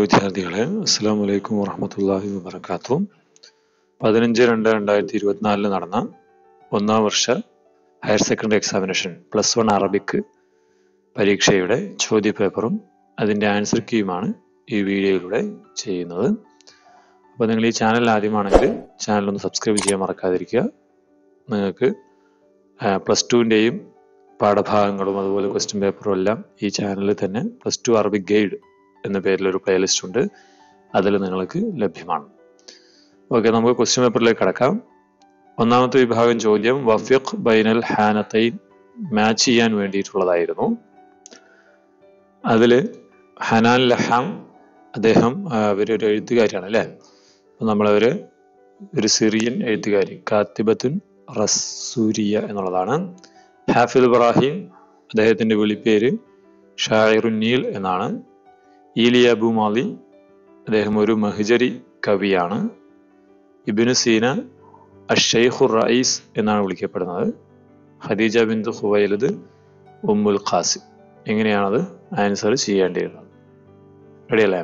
വിദ്യാർത്ഥികളെ അസ്സാം വലൈക്കും വാഹമത്തല്ലാഹി വാബർക്കാത്തു പതിനഞ്ച് രണ്ട് രണ്ടായിരത്തി ഇരുപത്തിനാലില് നടന്ന ഒന്നാം വർഷ higher secondary examination plus one Arabic പരീക്ഷയുടെ ചോദ്യപേപ്പറും അതിൻ്റെ ആൻസർ കീയുമാണ് ഈ വീഡിയോയിലൂടെ ചെയ്യുന്നത് അപ്പോൾ നിങ്ങൾ ഈ ചാനൽ ആദ്യമാണെങ്കിൽ ചാനൽ ഒന്ന് സബ്സ്ക്രൈബ് ചെയ്യാൻ മറക്കാതിരിക്കുക നിങ്ങൾക്ക് പ്ലസ് ടുവിൻ്റെയും പാഠഭാഗങ്ങളും അതുപോലെ ക്വസ്റ്റ്യൻ പേപ്പറും എല്ലാം ഈ ചാനലിൽ തന്നെ പ്ലസ് ടു അറബിക് ഗൈഡ് എന്ന പേരിൽ ഒരു പ്ലേലിസ്റ്റ് ഉണ്ട് അതിൽ നിങ്ങൾക്ക് ലഭ്യമാണ് ഓക്കെ നമുക്ക് ക്വസ്റ്റ്യൻ പേപ്പറിലേക്ക് കടക്കാം ഒന്നാമത്തെ വിഭാഗം ചോദ്യം വഫിഖ് ബൈനൽ ഹാനത്തൈൻ മാച്ച് ചെയ്യാൻ വേണ്ടിയിട്ടുള്ളതായിരുന്നു അതിൽ ഹനാൻ ലഹാം അദ്ദേഹം അവരൊരു എഴുത്തുകാരിയാണ് അല്ലേ അപ്പം നമ്മളവര് ഒരു സിറിയൻ എഴുത്തുകാരി കാത്തിബത്തുൻ റസൂരിയ എന്നുള്ളതാണ് ഹാഫിദ് ഇബ്രാഹിം അദ്ദേഹത്തിന്റെ വിളിപ്പേര് ഷായറുന്നീൽ എന്നാണ് ഈലി അബു മാലി അദ്ദേഹം ഒരു മഹ്ജരി കവിയാണ് ഇബിനു സീന അഷൈഖുർ റയീസ് എന്നാണ് വിളിക്കപ്പെടുന്നത് ഖദീജ ബിന്ദു ഹുവൈലദ് ഉമ്മുൽ ഖാസിം എങ്ങനെയാണത് ആൻസർ ചെയ്യേണ്ടിയിരുന്നത് റെഡിയല്ലേ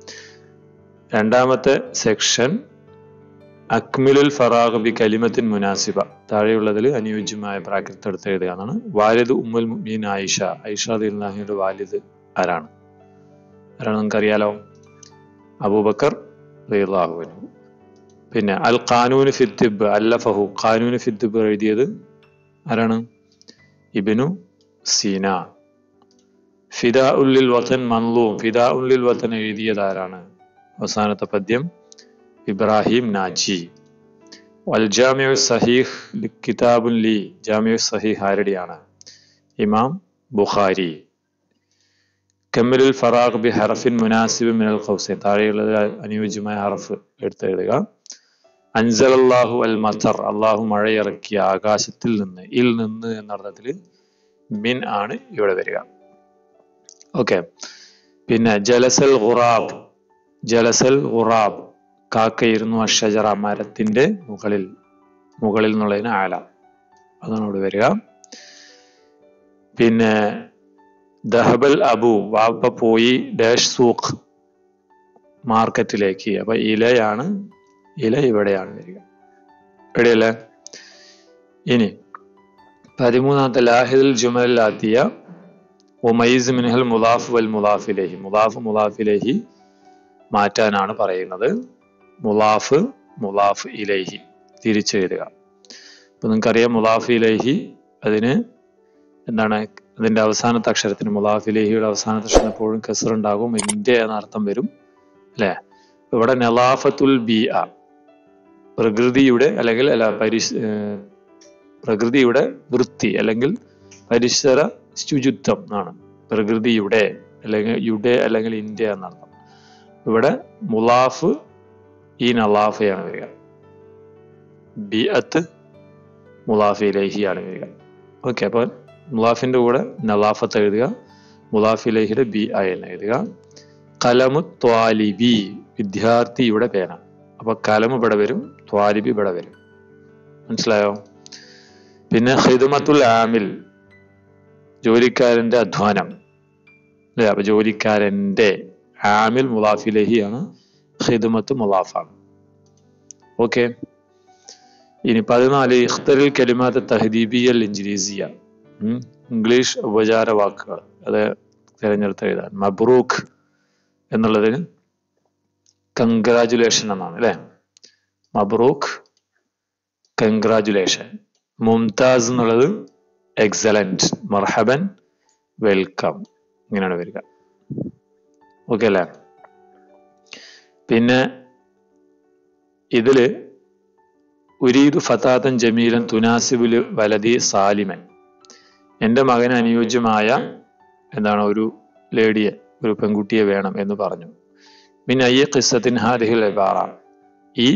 രണ്ടാമത്തെ സെക്ഷൻ അക്മിലുൽ ഫറാഖ് ബി കലിമത്തിൻ മുനാസിബ താഴെയുള്ളതിൽ അനുയോജ്യമായ ബ്രാക്കറ്റ് എടുത്ത് എഴുതുക എന്നാണ് വാലിദ് ഉമ്മുൽ മുഅ്മിനീൻ ആയിഷ ഐഷ ദിൽനാഹിയുടെ വാലിദ് ആരാണ് ആരാണ് നിങ്ങൾക്കറിയാലോ അബൂബക്കർ റളിയല്ലാഹു പിന്നെ അൽ ഖാനൂന് ഫിത്തിബ് അല്ലഫഹു ഖാനൂന് ഫിത്തിബ് എഴുതിയത് ആരാണ് ഇബിനു സീന ഫിദ ഉല്ലിൽ വത്തൻ മൻലൂം ഫിദ ഉല്ലിൽ വത്തൻ എഴുതിയത് ആരാണ് അവസാനത്തെ പദ്യം ഇബ്രാഹിം നാജി വൽ ജാമിയു സഹീഹ് കിതാബുൻ ലി ജാമിയു സഹീഹ് ആരുടെയാണ് ഇമാം ബുഖാരി കമ്മലുൽ ഫറാഖ് ബി ഹറഫിൻ മുനാസിബ് മിനൽ ഖൗസൈൻ താഴെയുള്ളത് അനുയോജ്യമായ ഹറഫ് എടുത്തെഴുതുക അൻസലല്ലാഹു അൽ മത്തർ അള്ളാഹു മഴയിറക്കിയ ആകാശത്തിൽ നിന്ന് ഇൽ നിന്ന് എന്ന അർത്ഥത്തിൽ മിൻ ആണ് ഇവിടെ വരിക ഓക്കെ പിന്നെ ജലസൽ ഖുറാബ് ജലസൽ ഖുറാബ് കാക്കയിരുന്നു അഷജറ മരത്തിന്റെ മുകളിൽ മുകളിൽ എന്നുള്ളതിന് ആല അതാണ് ഇവിടെ വരിക പിന്നെ ദഹബൽ അബു വാപ്പ പോയി ഡാഷ് സൂഖ് മാർക്കറ്റിലേക്ക് അപ്പൊ ഇലയാണ് ഇല ഇവിടെയാണ് വരിക ഇവിടെയല്ലേ ഇനി പതിമൂന്നാമത്തെ ലാഹിദുൽ ജുമൽ ആത്തിയ ഉമൈസ് മിൻഹൽ മുലാഫ് വൽ മുലാഫിലേഹി മുലാഫ് മുലാഫിലേഹി മാറ്റാനാണ് പറയുന്നത് മുലാഫ് മുലാഫ് ഇലേഹി തിരിച്ചെഴുതുക അപ്പൊ നിങ്ങൾക്കറിയാം മുലാഫ് ഇലേഹി അതിന് എന്താണ് അതിന്റെ അവസാനത്തെ അക്ഷരത്തിന് മുലാഫ് ഇലേഹിയുടെ അവസാനത്തെ അക്ഷരം എപ്പോഴും കസർ ഉണ്ടാകും എന്റെ എന്ന അർത്ഥം വരും അല്ലെ ഇവിടെ നലാഫത്തുൽ ബി ആ പ്രകൃതിയുടെ അല്ലെങ്കിൽ അല്ല പരിസ് പ്രകൃതിയുടെ വൃത്തി അല്ലെങ്കിൽ പരിസര ശുചിത്വം എന്നാണ് പ്രകൃതിയുടെ അല്ലെങ്കിൽ യുടെ അല്ലെങ്കിൽ ഇന്ത്യ എന്നർത്ഥം ഇവിടെ മുലാഫ് ഈ നലാഫയാണ് വരിക ബി അത്ത് മുലാഫിലേഹിയാണ് വരിക ഓക്കെ അപ്പൊ മുലാഫിന്റെ കൂടെ നലാഫത്ത് എഴുതുക മുലാഫിലേഹിയുടെ ബി ആയി എന്ന് എഴുതുക കലമു ത്വാലിബി വിദ്യാർത്ഥിയുടെ പേന അപ്പൊ കലം ഇവിടെ വരും ത്വാലിബി ഇവിടെ വരും മനസ്സിലായോ പിന്നെ ഹിദുമത്തുൽ ആമിൽ ജോലിക്കാരന്റെ അധ്വാനം അല്ലെ അപ്പൊ ജോലിക്കാരന്റെ ആമിൽ മുലാഫിലഹിയാണ് ഹിദുമത്ത് മുലാഫാണ് ഓക്കെ ഇനി പതിനാല് ഇഖ്തറിൽ കലിമാത്ത് തഹദീബിയൽ ഇഞ്ചിനീസിയ ഇംഗ്ലീഷ് ഉപചാര വാക്കുകൾ അത് തിരഞ്ഞെടുത്ത് എഴുതാൻ മബ്രൂഖ് എന്നുള്ളതിന് കൺഗ്രാജുലേഷൻ എന്നാണ് അല്ലെ മബ്രൂഖ് കൺഗ്രാജുലേഷൻ മുംതാസ് എന്നുള്ളത് എക്സലന്റ് മർഹബൻ വെൽക്കം ഇങ്ങനെയാണ് വരിക ഓക്കെ അല്ലേ പിന്നെ ഇതില് ഉരീദു ഫതാത്തൻ ജമീലൻ തുനാസിബുല് വലതി സാലിമൻ എൻ്റെ മകന് അനുയോജ്യമായ എന്താണ് ഒരു ലേഡിയെ ഒരു പെൺകുട്ടിയെ വേണം എന്ന് പറഞ്ഞു മിൻ അയ്യ ഖിസ്സത്തിൻ ഹാദിഹിൽ ഇബാറ ഈ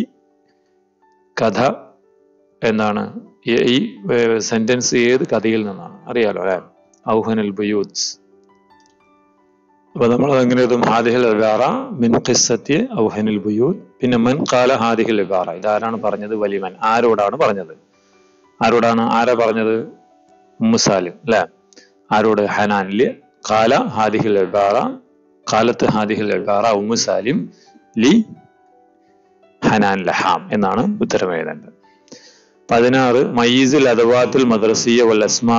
കഥ എന്താണ് ഈ സെന്റൻസ് ഏത് കഥയിൽ നിന്നാണ് അറിയാലോ അല്ലെ ഔഹനൽ ബുയൂത്സ് അപ്പൊ നമ്മൾ എങ്ങനെ എഴുതും ഹാദിഹിൽ ഇബാറ മിൻ ഖിസ്സത്തി ഔഹനിൽ ബുയൂത്ത് പിന്നെ മൻ കാല ഹാദിഹിൽ ഇബാറ ഇതാരാണ് പറഞ്ഞത് വലിമൻ ആരോടാണ് പറഞ്ഞത് ആരോടാണ് ആരാ പറഞ്ഞത് ഉമ്മുസാലിം അല്ലെ ആരോട് ഹനാനില് കാല ഹാദിഹിൽ ഇബാറ കാലത്ത് ഹാദിഹിൽ ഇബാറ ഉമ്മു സാലിം ലി ഹനാൻ ലഹാം എന്നാണ് ഉത്തരം എഴുതേണ്ടത് പതിനാറ് മയീസിൽ അദവാത്തുൽ മദ്രസിയ വൽ അസ്മാ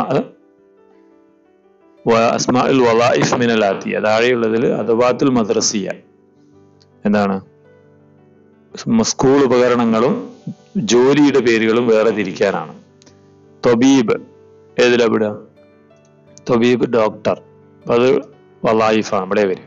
അസ്മാഉൽ വലായിഫ് മിനൽ ആത്തിയ താഴെയുള്ളതിൽ അദവാത്തുൽ മദ്രസിയ എന്താണ് സ്കൂൾ ഉപകരണങ്ങളും ജോലിയുടെ പേരുകളും വേറെ തിരിക്കാനാണ് തൊബീബ് ഏതിലാ വിടുക തൊബീബ് ഡോക്ടർ അപ്പൊ അത് വലായിഫാണ് ഇവിടെ വരിക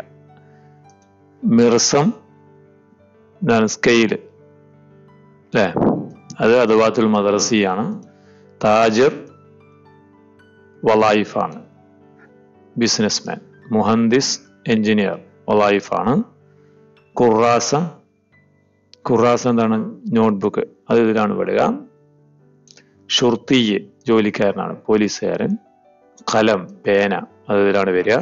മിർസം എന്താണ് സ്കെയില് അല്ലേ അത് അദവാത്തുൽ മദ്രസിയാണ് താജർ വലായിഫാണ് ബിസിനസ്മാൻ മുഹന്ദിസ് എഞ്ചിനീയർ വലായിഫാണ് ഖുറാസ ഖുറാസ എന്താണ് നോട്ട്ബുക്ക് അത് ഇതിലാണ് വിടുക ഷുർത്തിയ് ജോലിക്കാരനാണ് പോലീസുകാരൻ കലം പേന അത് ഇതിലാണ് വരിക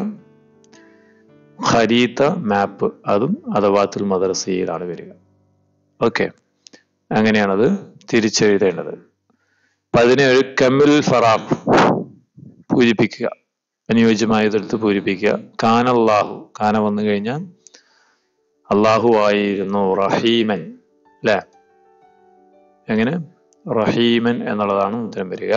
ഖരീത്ത മാപ്പ് അതും അദവാത്തുൽ മദ്രസയിലാണ് വരിക ഓക്കെ അങ്ങനെയാണത് തിരിച്ചെഴുതേണ്ടത് പതിനേഴ് കമിൽ ഫറാഖ് പൂരിപ്പിക്കുക അനുയോജ്യമായതെടുത്ത് പൂരിപ്പിക്കുക കാന അള്ളാഹു കാന വന്നു കഴിഞ്ഞാൽ അള്ളാഹു ആയിരുന്നു റഹീമൻ അല്ലെ എങ്ങനെ റഹീമൻ എന്നുള്ളതാണ് ഉത്തരം വരിക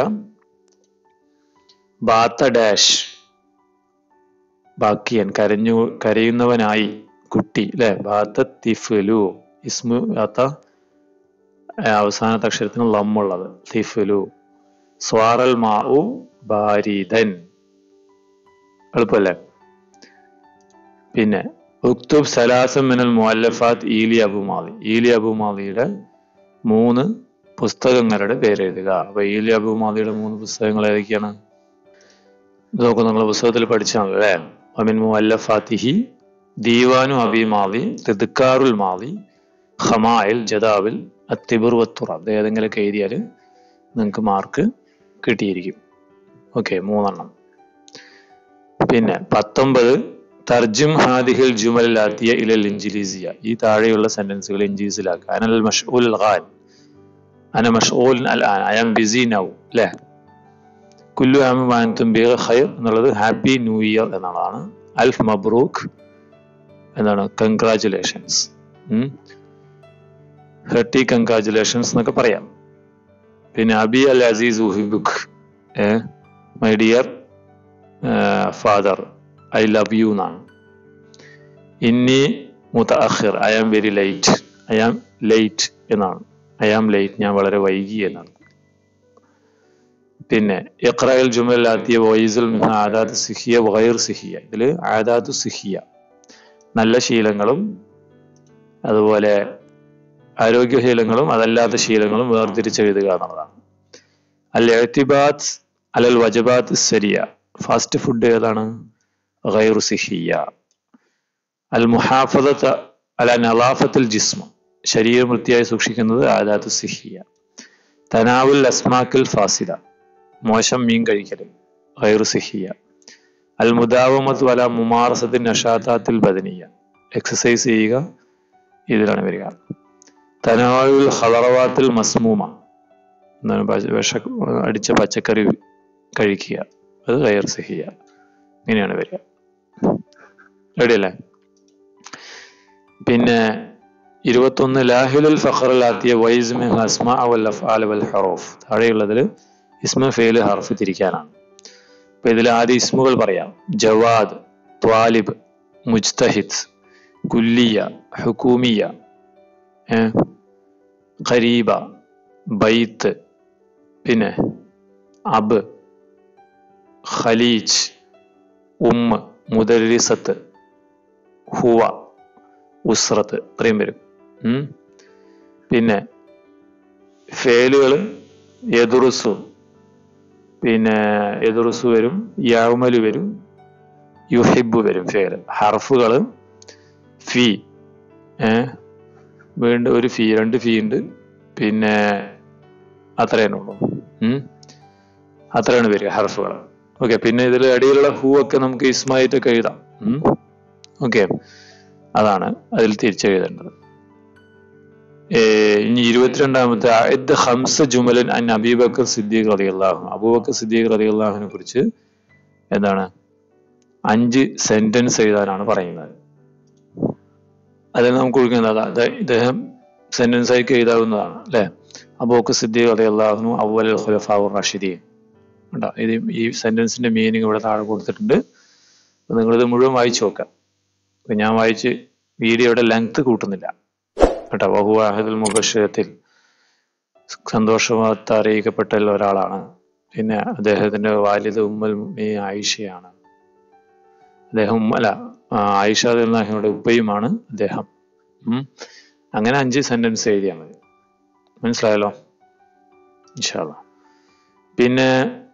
ബാത്ത ഡാഷ് ബാക്കിയൻ കരഞ്ഞു കരയുന്നവനായി കുട്ടി അല്ലെ ബാത്ത തിഫലു ഇസ്മു ബാത്ത അവസാനത്തെ അക്ഷരത്തിന് ലമ്മുള്ളത് തിഫലു സ്വാറൽ മാഉ ബാരിദൻ എളുപ്പല്ലേ പിന്നെ ഉക്തുബ് സലാസം മിനൽ മുഅല്ലഫാത്ത് ഈലി അബുമാലി ഈലി അബുമാലിയുടെ മൂന്ന് പുസ്തകങ്ങളുടെ പേര് എഴുതുക അപ്പൊ ഈലി അബുമാലിയുടെ മൂന്ന് പുസ്തകങ്ങൾ ഏതൊക്കെയാണ് ഇതൊക്കെ നിങ്ങൾ പുസ്തകത്തിൽ പഠിച്ചാൽ അല്ലേ അമിൻ മുഅല്ലഫാത്തിഹി ദീവാനു അബി മാലി തിദ്ക്കാറുൽ മാലി ഖമായിൽ ജദാവിൽ അത്തിബുർ വത്തുറ അത് ഏതെങ്കിലുമൊക്കെ എഴുതിയാൽ നിങ്ങൾക്ക് മാർക്ക് കിട്ടിയിരിക്കും ഓക്കെ മൂന്നെണ്ണം പിന്നെ പത്തൊമ്പത് തർജും ഹാദിഹിൽ ജുമലാത്തിയ ഇലൽ ഇഞ്ചിലീസിയ ഈ താഴെയുള്ള സെന്റൻസുകൾ ഇഞ്ചീസിലാക്കുക അനൽ മഷ്ഊൽ ഖാൻ അന മഷ്ഊൽ അൽ ആൻ ഐ ആം ബിസി നൗ അല്ലേ കുല്ലു ആമ വാനത്തും ബി ഖൈർ എന്നുള്ളത് ഹാപ്പി ന്യൂ ഇയർ എന്നുള്ളതാണ് അൽഫ് മബ്രൂഖ് എന്താണ് കൺഗ്രാറ്റുലേഷൻസ് ഹെർട്ടി കൺഗ്രാറ്റുലേഷൻസ് എന്നൊക്കെ പറയാം പിന്നെ അബി അൽ അസീസ് ഉഹിബുഖ് my dear father I love you എന്നാണ് ഇന്നി മുത്തഅഖിർ I am very light I am late എന്നാണ് ഐ ആം ലേറ്റ് ഞാൻ വളരെ വൈകി എന്നാണ് പിന്നെ ഇഖ്റയിൽ ജുമലാത്തിയ വോയിസുൽ മിഹ ആദാത്ത് സിഹിയ വൈർ സിഹിയ ഇതിൽ ആദാത്തു സിഹിയ നല്ല ശീലങ്ങളും അതുപോലെ ആരോഗ്യശീലങ്ങളും അതല്ലാത്ത ശീലങ്ങളും വേർതിരിച്ചെഴുതുക എന്നുള്ളതാണ് അൽ എഴുത്തിബാത്ത് അലൽ വജബാത്ത് സരിയ ഫാസ്റ്റ് ഫുഡ് ഏതാണ് ഗൈറു സിഹിയ അൽ മുഹാഫദത്ത് അല നലാഫത്തുൽ ജിസ്മ ശരീരം വൃത്തിയായി സൂക്ഷിക്കുന്നത് ആദാത്തു സിഹിയ തനാവുൽ അസ്മാക്കിൽ ഫാസിദ മോശം മീൻ കഴിക്കൽ ഗൈറു സിഹിയ അൽ മുദാവമത്ത് വല മുമാറസത്തിൻ നഷാത്താത്തിൽ ബദനിയ എക്സസൈസ് ചെയ്യുക ഇതിലാണ് വരിക തനാവുൽ ഹളറവാത്തിൽ മസ്മൂമ എന്താണ് വിഷ അടിച്ച പച്ചക്കറി കഴിക്കുക അത് ഗൈർ സിഹിയ ഇങ്ങനെയാണ് വരിക റെഡിയല്ലേ പിന്നെ ഇരുപത്തൊന്ന് ലാഹിലുൽ ഫഖറിലാത്തിയ വൈസ്മി ഹസ്മ അവൽ അഫ്ആൽ വൽ ഹറൂഫ് താഴെയുള്ളതിൽ ഇസ്മ ഫെയിൽ ഹർഫ് തിരിക്കാനാണ് അപ്പൊ ഇതിൽ ആദ്യ ഇസ്മുകൾ പറയാം ജവാദ് ത്വാലിബ് മുജ്തഹിദ് കുല്ലിയ ഹുക്കൂമിയ ഖരീബ ബൈത്ത് പിന്നെ അബ് ഖലീജ് ഉമ്മ മുദരിസത്ത് ഹുവ ഉസ്രത്ത് ഇത്രയും വരും ഉം. പിന്നെ ഫേലുകൾ എതുറുസു പിന്നെ എതുറുസു വരും യാമലു വരും യുഹിബ് വരും ഫേല് ഹർഫുകൾ ഫി ഏ വീണ്ടും ഒരു ഫീ രണ്ട് ഫീ ഉണ്ട് പിന്നെ അത്രയാണ് ഉള്ളൂ ഉം. അത്രയാണ് വരിക ഹർഫുകൾ ഓക്കെ പിന്നെ ഇതിൽ അടിയിലുള്ള ഹൂ ഒക്കെ നമുക്ക് ഇസ്മായിട്ടൊക്കെ എഴുതാം ഓക്കെ അതാണ് അതിൽ തിരിച്ചെഴുതേണ്ടത് ഏ, ഇനി ഇരുപത്തിരണ്ടാമത്തെ അഇദ് ഹംസ ജുമലൻ അൻ അബീബക്കർ സിദ്ദീഖ് റളിയല്ലാഹു അബൂബക്കർ സിദ്ദീഖ് റളിയല്ലാഹുവിനെ കുറിച്ച് എന്താണ് അഞ്ച് സെന്റൻസ് എഴുതാനാണ് പറയുന്നത് അതിൽ നമുക്ക് ഒഴിക്കുന്നത് ഇദ്ദേഹം സെന്റൻസ് ആയി എഴുതാവുന്നതാണ് അല്ലെ അബൂക്ക് സിദ്ദീഖ് അള്ളാഹുനു അവൽ ഖുലഫാവുർ റാഷിദീൻ ഉണ്ടോ ഇത് ഈ സെന്റൻസിന്റെ മീനിങ് ഇവിടെ താഴെ കൊടുത്തിട്ടുണ്ട് അപ്പൊ നിങ്ങളിത് മുഴുവൻ വായിച്ചു നോക്കാം അപ്പൊ ഞാൻ വായിച്ച് വീഡിയോയുടെ ലെങ്ത് കൂട്ടുന്നില്ല കേട്ടോ വഹുവാഹിദുൽ മുബഷത്തിൽ സന്തോഷവാർത്ത അറിയിക്കപ്പെട്ട ഒരാളാണ് പിന്നെ അദ്ദേഹത്തിന്റെ വാലിദ് ഉമ്മൽ മീ ആയിഷയാണ് അദ്ദേഹം ഉമ്മ അല്ല ആ, ആയിഷ നാഹിയുടെ ഉപ്പയുമാണ് അദ്ദേഹം ഉം. അങ്ങനെ അഞ്ച് സെന്റൻസ് എഴുതിയാൽ മതി മനസ്സിലായല്ലോ ഇൻഷാല്ല പിന്നെ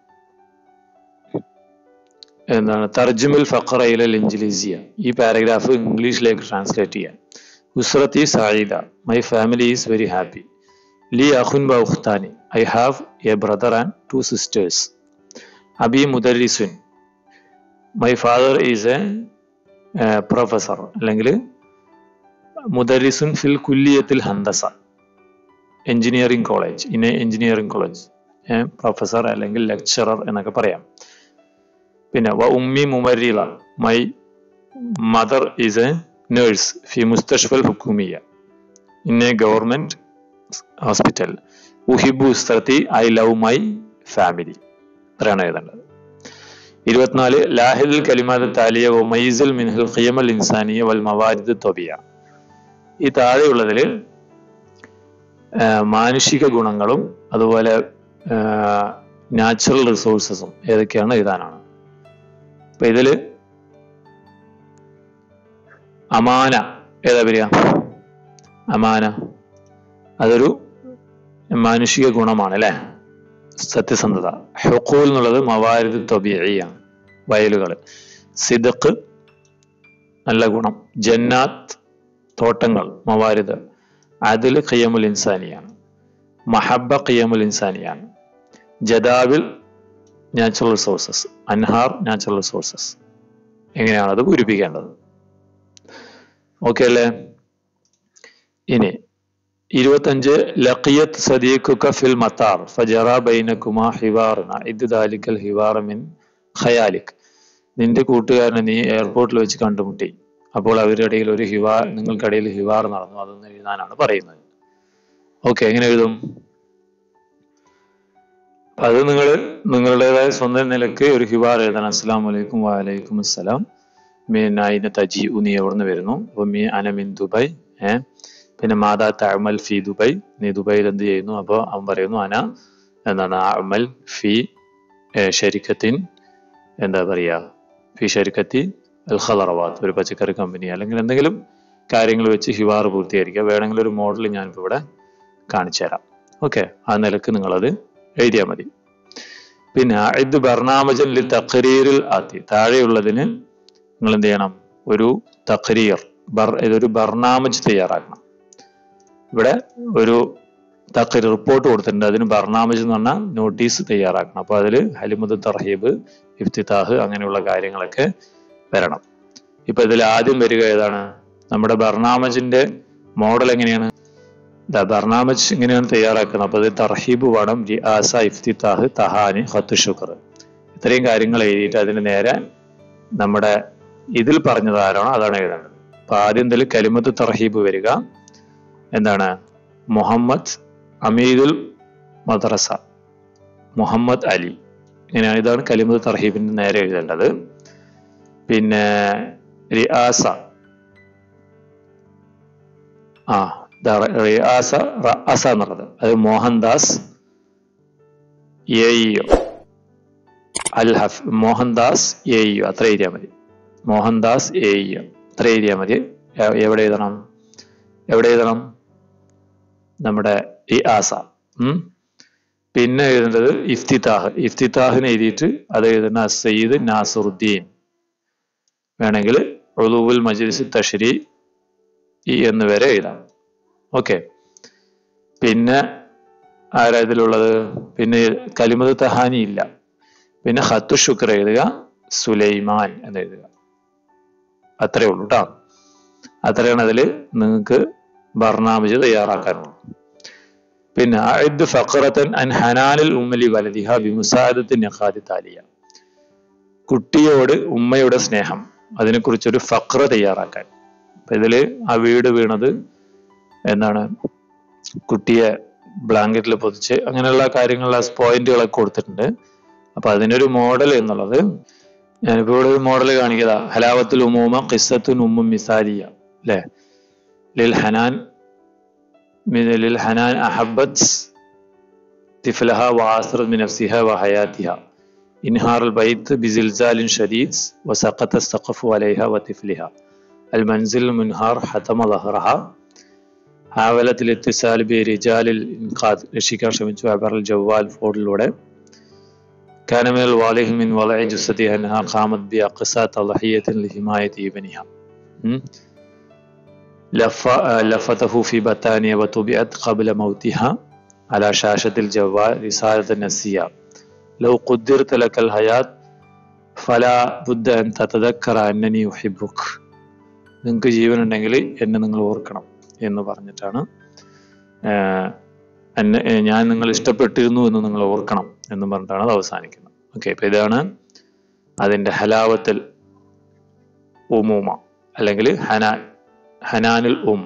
എന്താണ് തർജുമുൽ ഫഖറയിലെ ഇഞ്ചിലീസിയ ഈ പാരഗ്രാഫ് ഇംഗ്ലീഷിലേക്ക് ട്രാൻസ്ലേറ്റ് ചെയ്യാം ഉസ്രത്തി സായിദ my family is very happy ലി അഖുൻ ബ ഉഖ്താനി I have a brother and two sisters അബി മുദരിസുൻ my father is a professor അല്ലെങ്കിൽ മുദരിസുൻ ഫിൽ കുല്ലിയത്തിൽ ഹന്തസ engineering college in engineering college professor അല്ലെങ്കിൽ ലെക്ചറർ എന്നൊക്കെ പറയാം പിന്നെ വ ഉമ്മി മുമരീല my mother is a nurse ഫി മുസ്തഷ്ഫൽ ഹുക്കുമിയ ഇൻ എ ഗവൺമെന്റ് ഹോസ്പിറ്റൽ ഉഹിബു ഉസ്തർത്തി ഐ ലവ് മൈ ഫാമിലി അത്രയാണ് എഴുതേണ്ടത് ഇരുപത്തിനാല് ലാഹിദുൽ കലിമാദ് താലിയ ഒമൈസുൽ മിൻഹുൽ ഖിയമൽ ഇൻസാനിയ വൽ മവാരിദ് തൊബിയ ഈ താഴെയുള്ളതിൽ മാനുഷിക ഗുണങ്ങളും അതുപോലെ നാച്ചുറൽ റിസോഴ്സസും ഏതൊക്കെയാണ് എഴുതാനാണ് അപ്പൊ ഇതില് അമാന ഏതാ വരിക അമാന അതൊരു മാനുഷിക ഗുണമാണ് അല്ലെ സത്യസന്ധത ഹുക്കൂൽ എന്നുള്ളത് മവാരിദ് തൊബിയാണ് വയലുകൾ സിദക്ക് നല്ല ഗുണം ജന്നാത്ത് തോട്ടങ്ങൾ മവാരിദ് അതിൽ ഖിയമുൽ ഇൻസാനിയാണ് മഹബ ഖിയമുൽ ഇൻസാനിയാണ് ജദാവിൽ നാച്ചുറൽ റിസോഴ്സസ് അൻഹാർ നാച്ചുറൽ റിസോഴ്സസ് എങ്ങനെയാണ് അത് പൂരിപ്പിക്കേണ്ടത് ഓക്കെ അല്ലേ ഇനി ഇരുപത്തഞ്ച് ലഖിയത്ത് സദീഖുക ഫിൽ മത്താർ ഫജറ ബൈനക്കുമാ ഹിവാറിന ഇത് ദാലിക്കൽ ഹിവാറ മിൻ ഖയാലിക് നിന്റെ കൂട്ടുകാരനെ നീ എയർപോർട്ടിൽ വെച്ച് കണ്ടുമുട്ടി അപ്പോൾ അവരുടെ ഇടയിൽ ഒരു ഹിവാർ നിങ്ങൾക്കിടയിൽ ഹിവാർ നടന്നു അതൊന്ന് എഴുതാനാണ് പറയുന്നത് ഓക്കെ എങ്ങനെ എഴുതും അപ്പൊ അത് നിങ്ങൾ നിങ്ങളുടേതായ സ്വന്തം നിലക്ക് ഒരു ഹിവാർ എഴുതണം അസ്സാം വലൈക്കും വാലൈക്കും അസ്സലാം മീൻ അയിന തജി നീ എവിടുന്ന് വരുന്നു അപ്പൊ മീ അന മിൻ ദുബായ് ഏഹ് പിന്നെ മാതാ തഅമൽ ഫി ദുബായ് നീ ദുബായിൽ എന്ത് ചെയ്യുന്നു അപ്പോൾ അവൻ പറയുന്നു അന എന്താണ് അമൽ ഫി ഏഹ് ഷരിക്കത്തിൻ എന്താ പറയാ ഫി ഷരിക്കത്തി അൽ ഖലറവാത്ത് ഒരു പച്ചക്കറി കമ്പനി അല്ലെങ്കിൽ എന്തെങ്കിലും കാര്യങ്ങൾ വെച്ച് ഹിവാർ പൂർത്തീകരിക്കുക വേണമെങ്കിൽ ഒരു മോഡൽ ഞാനിപ്പോൾ ഇവിടെ കാണിച്ചു തരാം ഓക്കെ ആ നിലക്ക് നിങ്ങളത് എഴുതിയാൽ മതി പിന്നെ ഇത് ബർണാമജൻ ലി തഖരീറിൽ ആത്തി താഴെയുള്ളതിന് നിങ്ങൾ എന്ത് ചെയ്യണം ഒരു തഖരീർ ബർ ഇതൊരു ബർണാമജ് തയ്യാറാക്കണം ഇവിടെ ഒരു തഖരീർ റിപ്പോർട്ട് കൊടുത്തിട്ടുണ്ട് അതിന് ബർണാമജ് എന്ന് പറഞ്ഞാൽ നോട്ടീസ് തയ്യാറാക്കണം അപ്പൊ അതിൽ ഹലിമുദ് തർഹീബ് ഇഫ്തിതാഹ് അങ്ങനെയുള്ള കാര്യങ്ങളൊക്കെ വരണം ഇപ്പൊ ഇതിൽ ആദ്യം വരിക ഏതാണ് നമ്മുടെ ബർണാമജിന്റെ മോഡൽ എങ്ങനെയാണ് ദാ ബർണാമജ് ഇങ്ങനെയാണ് തയ്യാറാക്കുന്നത് അപ്പൊ ഇത് തർഹീബ് വേണം റിയാസ ഇഫ്തിതാഹ് തഹാനി ഹത്ത് ഷുക്കർ ഇത്രയും കാര്യങ്ങൾ എഴുതിയിട്ട് അതിന് നേരെ നമ്മുടെ ഇതിൽ പറഞ്ഞത് ആരാണോ അതാണ് എഴുതേണ്ടത് അപ്പൊ ആദ്യം ഇതിൽ കലിമത്ത് തർഹീബ് വരിക എന്താണ് മുഹമ്മദ് അമീദുൽ മദ്രസ മുഹമ്മദ് അലി ഇങ്ങനെയാണ് ഇതാണ് കലിമത്ത് തർഹീബിന് നേരെ എഴുതേണ്ടത് പിന്നെ റിയാസ ആ ദാ റ- റിയാസ റഅസ എന്നുള്ളത് അത് മോഹൻദാസ് എ ഇഒ അൽ ഹഫ് മോഹൻദാസ് എ ഇഒ അത്ര എഴുതിയാൽ മതി മോഹൻദാസ് എ ഇഒ അത്ര എഴുതിയാൽ മതി എ- എവിടെ എഴുതണം എവിടെ എഴുതണം നമ്മുടെ റിയാസ ഉം പിന്നെ എഴുതേണ്ടത് ഇഫ്തിതാഹ് ഇഫ്തിതാഹിന് എഴുതിയിട്ട് അത് എഴുതുന്ന സയ്യിദ് നാസുറുദ്ദീൻ വേണമെങ്കിൽ ഉളുവുൽ മജ്ലിസ് തഷ്രി ഈ എന്ന് വരെ എഴുതാം ഓക്കെ പിന്നെ ആരാ ഇതിലുള്ളത് പിന്നെ കലിമത് തഹാനി ഇല്ല പിന്നെ ഹത്തു ശുക്ർ എഴുതുക സുലൈമാൻ എന്ന് എഴുതുക അത്രേ ഉള്ളൂ കേട്ടോ അത്രയാണ് അതിൽ നിങ്ങൾക്ക് ബർണാമജ് തയ്യാറാക്കാനുള്ളൂ പിന്നെ അഇദ് ഫഖറത്തൻ അൻ ഹനാനിൽ ഉമ്മലി വലദിഹ ബിമുസാദത്തിൻ നഖാദി താലിയ കുട്ടിയോട് ഉമ്മയുടെ സ്നേഹം അതിനെക്കുറിച്ചൊരു ഫക്ര തയ്യാറാക്കാൻ അപ്പൊ ഇതില് ആ വീട് വീണത് എന്താണ് കുട്ടിയെ ബ്ലാങ്കറ്റിൽ പൊതിച്ച് അങ്ങനെയുള്ള കാര്യങ്ങൾ പോയിന്റുകളൊക്കെ കൊടുത്തിട്ടുണ്ട് അപ്പൊ അതിനൊരു മോഡൽ എന്നുള്ളത് ഞാനിപ്പോ ഇവിടെ ഒരു മോഡൽ കാണിക്കതാ ഹലാവത്തുൽ ഉമൂമ ഖിസ്സത്തുൻ ഉമ്മും മിസാലിയ അല്ലെ ലിൽ ഹനാൻ من- للحنان أحبت طفلها وعاصرت من نفسها وحياتها انهار البيت بزلزال شديد وسقط السقف عليها وطفلها المنزل منهار حتم ظهرها حاولت الاتصال برجال الإنقاذ രക്ഷിക്കാൻ ശ്രമിച്ചു عبر الجوال ഫോണിലൂടെ كان من الواضح من وضع جثتها أنها قامت بأقصى تضحية لحماية ابنها م? لف لفته في بطانية وطبعت قبل موتها على شاشة الجوال رسالة نسية لو قدرت لك الحياة فلا بد أن تتذكر أنني أحبك നിങ്ങൾക്ക് ജീവനുണ്ടെങ്കിൽ എന്നെ നിങ്ങൾ ഓർക്കണം എന്ന് പറഞ്ഞിട്ടാണ് ആഹ്, എന്നെ ഏഹ് ഞാൻ നിങ്ങൾ ഇഷ്ടപ്പെട്ടിരുന്നു എന്ന് നിങ്ങൾ ഓർക്കണം എന്ന് പറഞ്ഞിട്ടാണ് അത് അവസാനിക്കുന്നത് ഓക്കെ ഇപ്പൊ ഇതാണ് അതിന്റെ ഹലാവത്തിൽ ഉമൂമ അല്ലെങ്കിൽ ഹനാൻ ഹനാനുൽ ഉം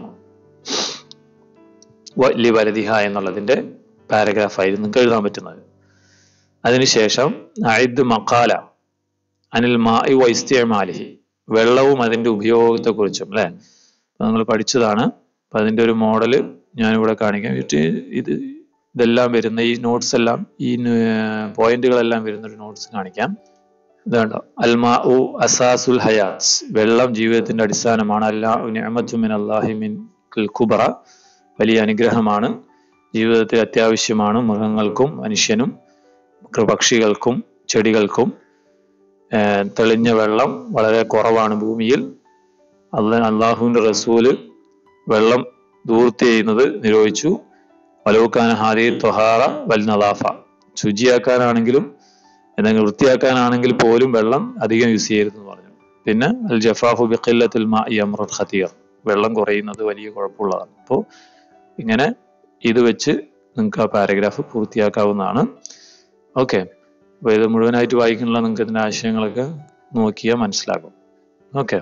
ലി വലതിഹ എന്നുള്ളതിന്റെ പാരഗ്രാഫായിരുന്നു നിങ്ങൾക്ക് എഴുതാൻ പറ്റുന്നത് അതിനുശേഷം അയിദ് മക്കാല അനിൽ മായി വൈസ്ത്യമാലിഹി വെള്ളവും അതിന്റെ ഉപയോഗത്തെ കുറിച്ചും അല്ലെ നമ്മൾ പഠിച്ചതാണ് അപ്പൊ അതിന്റെ ഒരു മോഡല് ഞാനിവിടെ കാണിക്കാം ഇത് ഇത് ഇതെല്ലാം വരുന്ന ഈ നോട്ട്സ് എല്ലാം ഈ പോയിന്റുകളെല്ലാം വരുന്ന ഒരു നോട്ട്സ് കാണിക്കാം ഇതാണ്ടോ അൽമാ ഉ അസാസുൽ ഹയാസ് വെള്ളം ജീവിതത്തിന്റെ അടിസ്ഥാനമാണ് അല്ലാ നിഅമത്തുമിൻ അല്ലാഹി മിൻ കുബറ വലിയ അനുഗ്രഹമാണ് ജീവിതത്തിൽ അത്യാവശ്യമാണ് മൃഗങ്ങൾക്കും മനുഷ്യനും പക്ഷികൾക്കും ചെടികൾക്കും ഏർ തെളിഞ്ഞ വെള്ളം വളരെ കുറവാണ് ഭൂമിയിൽ അല്ല അള്ളാഹുവിന്റെ റസൂല് വെള്ളം ദൂർത്തി ചെയ്യുന്നത് നിരോധിച്ചു വലവുക്കാൻ ഹാദി തൊഹാറ വൽ നദാഫ ശുചിയാക്കാനാണെങ്കിലും എന്തെങ്കിലും വൃത്തിയാക്കാനാണെങ്കിൽ പോലും വെള്ളം അധികം യൂസ് ചെയ്യരുതെന്ന് പറഞ്ഞു പിന്നെ അൽ ജഫാഫു ബിഖില്ലത്തുൽ മാ അമ്രുൻ ഖതീർ വെള്ളം കുറയുന്നത് വലിയ കുഴപ്പമുള്ളതാണ് അപ്പോൾ ഇങ്ങനെ ഇത് വെച്ച് നിങ്ങൾക്ക് ആ പാരഗ്രാഫ് പൂർത്തിയാക്കാവുന്നതാണ് ഓക്കെ അപ്പോൾ ഇത് മുഴുവനായിട്ട് വായിക്കാനുള്ള നിങ്ങൾക്ക് ഇതിന്റെ ആശയങ്ങളൊക്കെ നോക്കിയാൽ മനസ്സിലാകും ഓക്കെ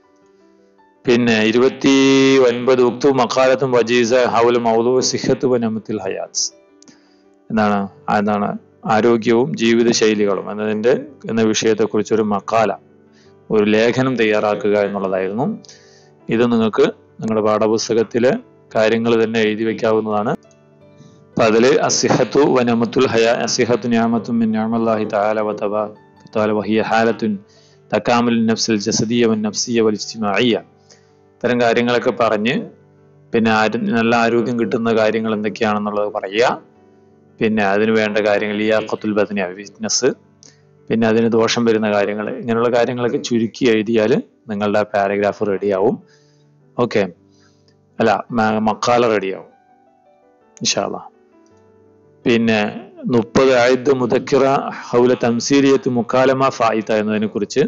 പിന്നെ ഇരുപത്തി ഒൻപത് ഉക്തു മക്കാലത്തും വജീസ ഹൗൽ മൗലു സിഹത്ത് വനമത്തിൽ ഹയാത്ത് എന്താണ് ആ എന്താണ് ആരോഗ്യവും ജീവിത ശൈലികളും എന്നതിന്റെ എന്ന വിഷയത്തെക്കുറിച്ച് ഒരു മക്കാല ഒരു ലേഖനം തയ്യാറാക്കുക എന്നുള്ളതായിരുന്നു ഇത് നിങ്ങൾക്ക് നിങ്ങളുടെ പാഠപുസ്തകത്തിലെ കാര്യങ്ങൾ തന്നെ എഴുതി വെക്കാവുന്നതാണ് അപ്പൊ അതില് അസിഹത്തു വനമത്തുൽ ഹയ അസിഹത്തു ഞാമത്തും മിൻ നിഅമല്ലാഹി തആല വതബ തആല വഹിയ ഹാലത്തുൻ തകാമുൽ നഫ്സിൽ ജസദിയ വൻ നഫ്സിയ വൽ ഇജ്തിമാഇയ ഇത്തരം കാര്യങ്ങളൊക്കെ പറഞ്ഞ് പിന്നെ ആര് നല്ല ആരോഗ്യം കിട്ടുന്ന കാര്യങ്ങൾ എന്തൊക്കെയാണെന്നുള്ളത് പറയുക പിന്നെ അതിന് വേണ്ട കാര്യങ്ങൾ ലിയാഖത്തുൽ ബദനി ഫിറ്റ്നസ് പിന്നെ അതിന് ദോഷം വരുന്ന കാര്യങ്ങൾ ഇങ്ങനെയുള്ള കാര്യങ്ങളൊക്കെ ചുരുക്കി എഴുതിയാൽ നിങ്ങളുടെ പാരഗ്രാഫ് റെഡിയാവും ഓക്കെ അല്ല മ- മക്കാല റെഡിയാവും ഇൻഷാല്ല പിന്നെ മുപ്പത് ആയുധ മുതക്കിറ ഹൗല തംസീരിയത്ത് മുക്കാലമ ഫായിത്ത എന്നതിനെ കുറിച്ച്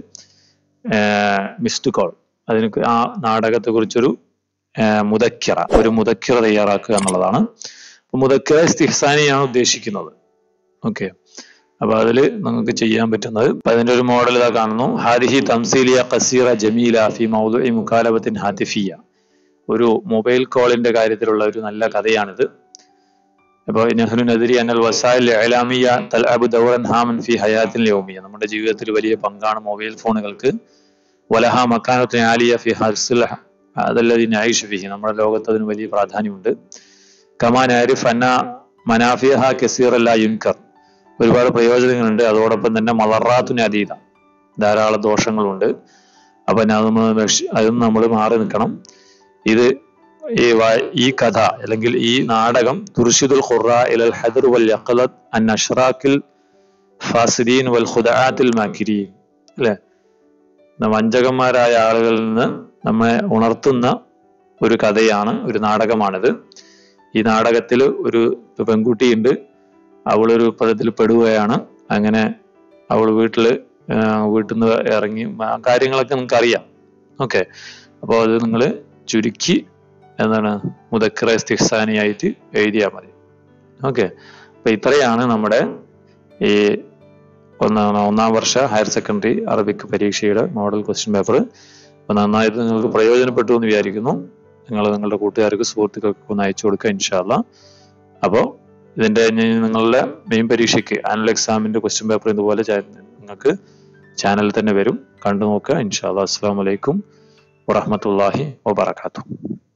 മിസ്ഡ് കോൾ അതിന് ആ നാടകത്തെ കുറിച്ചൊരു മുതക്കിറ ഒരു മുതക്കിറ തയ്യാറാക്കുക എന്നുള്ളതാണ് അപ്പൊ മുതക്കിറ ഇസ്തിഹ്സാനിയാണ് ഉദ്ദേശിക്കുന്നത് ഓക്കെ അപ്പൊ അതിൽ നിങ്ങൾക്ക് ചെയ്യാൻ പറ്റുന്നത് അപ്പൊ അതിന്റെ ഒരു മോഡൽ ഇതാ കാണുന്നു ഹാദിഹി തംസീലിയ ഖസീറ ജമീല ഫി മൗദുഇ മുക്കാലബത്തിൻ ഹാത്തിഫിയ ഒരു മൊബൈൽ കോളിന്റെ കാര്യത്തിലുള്ള ഒരു നല്ല കഥയാണിത് അപ്പോൾ നെഹ്റു നദരി അനൽ വസായിൽ ഇലാമിയ തൽഅബു ദൗറൻ ഹാമൻ ഫി ഹയാത്തിൽ യൗമിയ നമ്മുടെ ജീവിതത്തിൽ വലിയ പങ്കാണ് മൊബൈൽ ഫോണുകൾക്ക് വലഹ മക്കാനത്തിന് ആലിയ ഫി ഹർസുൽ അതല്ലതി നായിഷ് ഫിഹി നമ്മുടെ ലോകത്ത് അതിന് വലിയ പ്രാധാന്യമുണ്ട് കമാൻ ആരിഫ് അന്ന മനാഫിയഹ കസീർ അല്ല യുൻകർ ഒരുപാട് പ്രയോജനങ്ങളുണ്ട് അതോടൊപ്പം തന്നെ മലറാത്തുന് അതീത ധാരാളം ദോഷങ്ങളുണ്ട് അപ്പൊ ഞാൻ നമ്മൾ അതൊന്നും നമ്മൾ മാറി നിൽക്കണം ഇത് ഈ വാ- ഈ കഥ അല്ലെങ്കിൽ ഈ നാടകം തുർഷിദുൽ ഖുറ ഇലൽ ഹദർ വൽ യഖലത് അൻ അഷ്റാഖിൽ ഫാസിദീൻ വൽ ഖുദആത്തിൽ മാക്കിരീൻ അല്ലെ വഞ്ചകന്മാരായ ആളുകളിൽ നിന്ന് നമ്മെ ഉണർത്തുന്ന ഒരു കഥയാണ് ഒരു നാടകമാണിത് ഈ നാടകത്തിൽ ഒരു പെൺകുട്ടിയുണ്ട് അവളൊരു പദത്തിൽ പെടുകയാണ് അങ്ങനെ അവൾ വീട്ടില് ആ, വീട്ടിൽ നിന്ന് ഇറങ്ങി ആ കാര്യങ്ങളൊക്കെ നിങ്ങൾക്ക് അറിയാം ഓക്കെ അപ്പോൾ അത് നിങ്ങൾ ചുരുക്കി എന്താണ് മുതക്കറ സ്ഥിസാനിയായിട്ട് എഴുതിയാൽ മതി ഓക്കെ അപ്പൊ ഇത്രയാണ് നമ്മുടെ ഈ ഒന്നാം ഒന്നാം വർഷ ഹയർ സെക്കൻഡറി അറബിക് പരീക്ഷയുടെ മോഡൽ ക്വസ്റ്റ്യൻ പേപ്പർ അപ്പോൾ നന്നായിട്ട് നിങ്ങൾക്ക് പ്രയോജനപ്പെട്ടു എന്ന് വിചാരിക്കുന്നു നിങ്ങൾ നിങ്ങളുടെ കൂട്ടുകാർക്ക് സുഹൃത്തുക്കൾക്ക് ഒന്ന് അയച്ചു കൊടുക്കുക ഇൻഷാല്ല അപ്പോൾ ഇതിന്റെ ഇനി നിങ്ങളുടെ മെയിൻ പരീക്ഷയ്ക്ക് ആനുവൽ എക്സാമിന്റെ ക്വസ്റ്റ്യൻ പേപ്പർ ഇതുപോലെ ചാ- നിങ്ങൾക്ക് ചാനലിൽ തന്നെ വരും കണ്ടു നോക്കുക ഇൻഷാല്ല അസ്സാം വലൈക്കും വറഹമത്തല്ലാഹി വബർക്കാത്തു